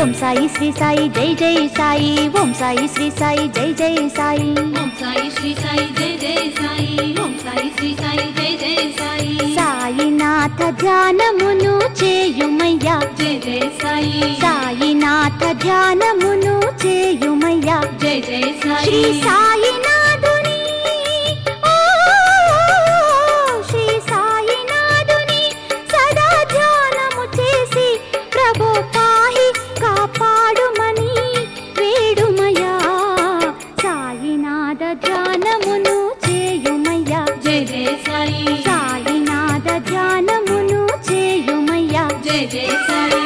ఓం సాయి శ్రీ సాయి జై జై సాయి ఓం సాయి శ్రీ సాయి జై జై సాయి ఓం సాయి శ్రీ సాయి జై జై సాయి ఓం సాయి శ్రీ సాయి జై జై సాయి సాయినాథ ధ్యానమును చేయుమయ్యా జై జై సాయి సాయినాథ ధ్యానమును చేయుమయ్యా జై జై శ్రీ సాయి సాయినాథుని ఓ, శ్రీ సాయినాథుని సదా ధ్యానము చేసి ప్రభు పాహి కాపాడుమని వేడుమయ్యా సాయినాథ ధ్యానమును చేయుమయ్యా జై జై సాయి సాయినాథ ధ్యానమును చేయుమయ్యా జై జై సాయి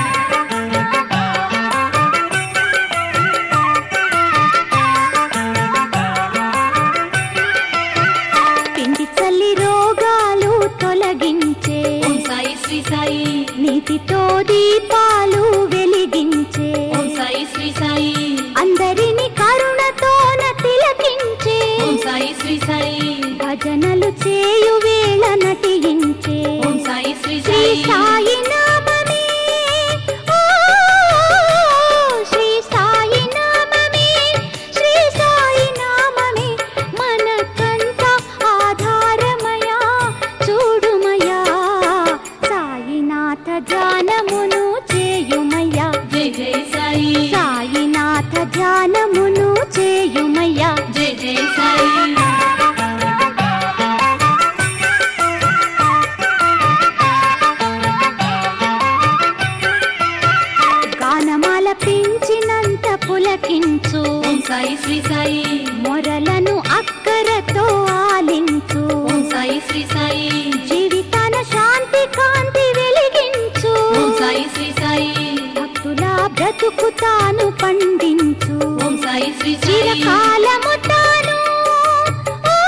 పిండి చల్లి రోగాలు తొలగించే ఓం సాయి శ్రీ సాయి నీతితో దీపాలు వెలిగించే ఓం సాయి శ్రీ సాయి అందరిని కరుణతోన తిలకించే ఓం సాయి శ్రీ సాయి భజనలు చేయు వేళ నటించే ఓం సాయి శ్రీ శ్రీ సాయి సాయి నామమే ఓ, శ్రీ సాయి నామమే శ్రీ సాయి నామమే మనకంత ఆధారమయా చూడుమయా సాయినాథ ధ్యానమును చేయుమయ్యా జై జై సాయి సాయినాథ ధ్యానమును చేయుమయ్యా జై జై సాయి గానమాల పెంచినంత పులకించు ఓం సాయి శ్రీ సాయి మొరలను అక్కరతో ఆలించు ఓం సాయి శ్రీ సాయి జీవితాన శాంతి కాంతి వెలిగించు ఓం సాయి శ్రీ సాయి భక్తుల బ్రతుకు తాను పండించు ఓం సాయి శ్రీ సాయి చిరకాలము తాను ఓ,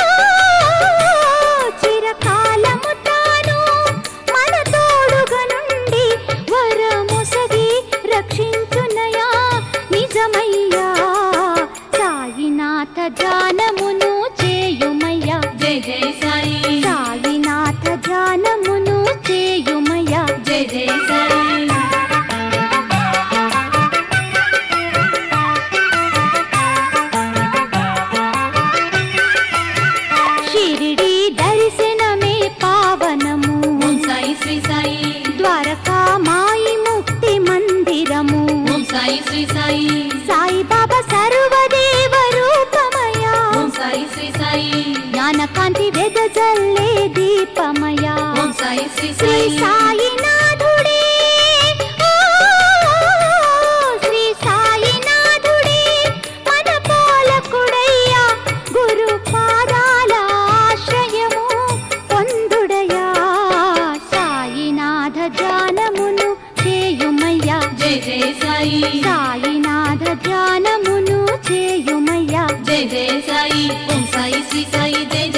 చిరకాలము తాను మన తోడుగా నుండి వరమొసగి రక్షించునయా నిజమయ్యా సాయినాథ ధ్యానమును చేయుమయ్యా జై జై సాయి సాయినాథ ధ్యానమును చేయుమయ్యా జై జై సాయి షిరిడి దర్శనమే పావనము ఓం సాయి శ్రీ సాయి ద్వారకా మాయి ముక్తి మందిరము ఓం సాయి శ్రీ సాయి సాయిబాబా సర్వదేవ రూపమయా ఓం సాయి శ్రీ సాయి జ్ఞానకాంతి వెదజల్లే దీపమయా ఓం సాయి శ్రీ శ్రీ సాయి సాయినాథుడే ఓ, శ్రీ సాయినాథుడే మన పాలకుడయ్యా గురు పాదాల ఆశ్రయము పొందుడయా సాయినాథ ధ్యానమును చేయుమయ్యా జై జై సాయి సాయినాథ ధ్యానమును చేయుమయ్యా జై జై సాయి ఓం సాయి శ్రీ సాయి జై